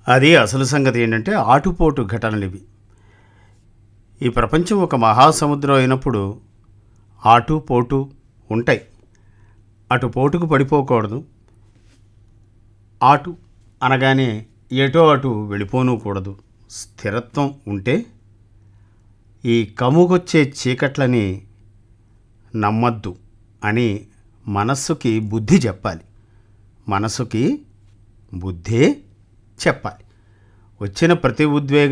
అది అసలు సంగతి ఏంటంటే ఆటుపోటు ఘటనలు ఇవి ఈ ప్రపంచం ఒక మహాసముద్రం అయినప్పుడు ఆటు పోటు ఉంటాయి అటు పోటుకు పడిపోకూడదు ఆటు అనగానే ఎటో అటు వెళ్ళిపోను కూడదు స్థిరత్వం ఉంటే ఈ కముగొచ్చే చీకట్లని నమ్మద్దు అని మనస్సుకి బుద్ధి చెప్పాలి మనసుకి బుద్ధే చెప్పాలి వచ్చిన ప్రతి ఉద్వేగ